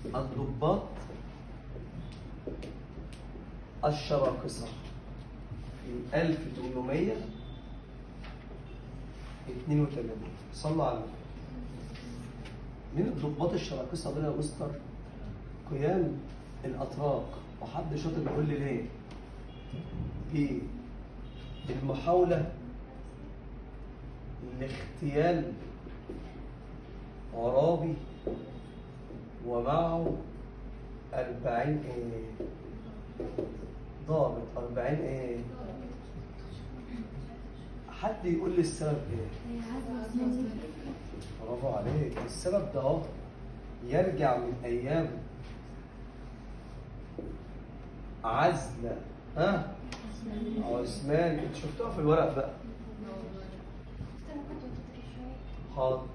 الضباط الشراقصة في 1882 صلى على النبي من الضباط الشراقصة دول يا مستر قيام الأتراك وحد شاطر يقول لي ليه بالمحاولة لاغتيال عرابي ومعه أربعين إيه ضابط أربعين إيه حد يقول لي السبب إيه برافو عليك السبب ده اهو يرجع من ايام عزل ها عثمان انت شفتوها في الورق بقى حاضر